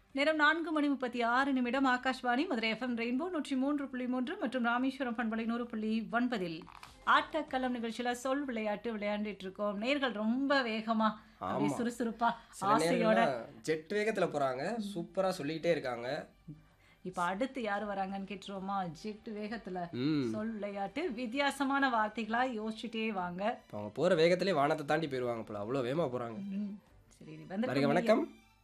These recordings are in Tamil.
நேரம் நான்கு மணி முப்பத்தி ஆறு நிமிடம் ஆகாஷ்வாணி மதுரை எஃப்எம் ரெயின்போ நூற்றி மூன்று புள்ளி மூன்று மற்றும் ராமேஸ்வரம் பண்பலை நூறு புள்ளி ஒன்பதில் ஆட்டக்களம் நிகழ்ச்சியில சொல் விளையாட்டு விளையாண்டுட்டு இருக்கோம் நேர்கள் ரொம்ப வேகமா அப்படியே ஆமா. சுறுசுறுப்பா சில ஆசையோட நேரங்கள்ல ஜெட் வேகத்துல போறாங்க சூப்பரா சொல்லிக்கிட்டே இருக்காங்க இப்ப அடுத்து யார் வராங்கன்னு கேட்டுருவோமா ஜெட் வேகத்துல ம் சொல் விளையாட்டு வித்தியாசமான வார்த்தைகளா யோசிச்சுட்டே வாங்க இப்ப அவங்க போற வேகத்திலே வானத்தை தாண்டி போயிருவாங்க போல அவ்வளவு வேகமா போறாங்க ம், சரி வருக வந்து வணக்கம்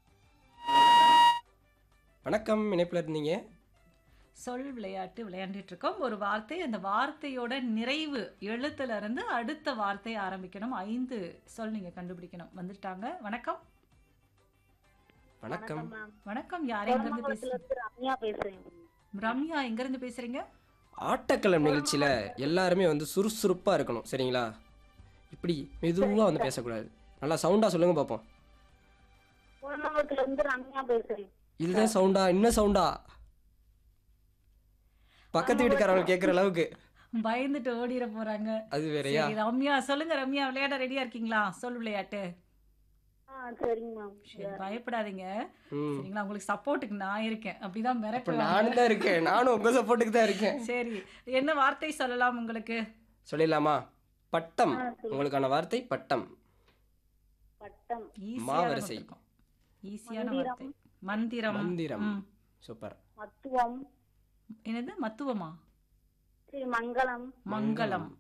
வணக்கம் இணைப்புல இருந்தீங்க சொல் விளையாட்டு விளையாண்டுட்டு இருக்கோம் ஒரு வார்த்தை அந்த வார்த்தையோட நிறைவு எழுத்துல இருந்து அடுத்த வார்த்தை ஆரம்பிக்கணும் ஐந்து சொல் நீங்க கண்டுபிடிக்கணும் வந்துட்டாங்க வணக்கம் வணக்கம் வணக்கம் யார் எங்க இருந்து பேசுறீங்க ரம்யா பேசுறேன் ரம்யா எங்க இருந்து பேசுறீங்க ஆட்டக்களம் நிகழ்ச்சியில எல்லாருமே வந்து சுறுசுறுப்பா இருக்கணும் சரிங்களா இப்படி மெதுவா வந்து பேசக்கூடாது நல்லா சவுண்டா சொல்லுங்க பார்ப்போம் குளமங்கலத்துல இருந்து ரம்யா பேசுறேன் இதுதான் சவுண்டா இன்னும் சவுண்டா பக்கத்து வீட்டுக்காரங்க கேட்குற அளவுக்கு பயந்துட்டு ஓடிட போறாங்க அது வேறயா சரி ரம்யா சொல்லுங்க ரம்யா விளையாட ரெடியா இருக்கீங்களா சொல் விளையாட்டு ஆ சரிங்க மேம் சரி பயப்படாதீங்க ம் சரிங்களா உங்களுக்கு சப்போர்ட்டுக்கு நான் இருக்கேன் அப்படிதான் இப்ப மிரட்டுவாங்க நானும் தான் இருக்கேன் நானும் உங்க சப்போர்ட்டுக்கு தான் இருக்கேன் சரி என்ன வார்த்தை சொல்லலாம் உங்களுக்கு சொல்லிடலாமா பட்டம் உங்களுக்கான வார்த்தை பட்டம் பட்டம் மாவரிசை. ஈஸியான வார்த்தை மந்திரம் மந்திரம் ம். சூப்பர் மத்துவம் என்னது மத்துவமா சரி மங்களம் மங்களம்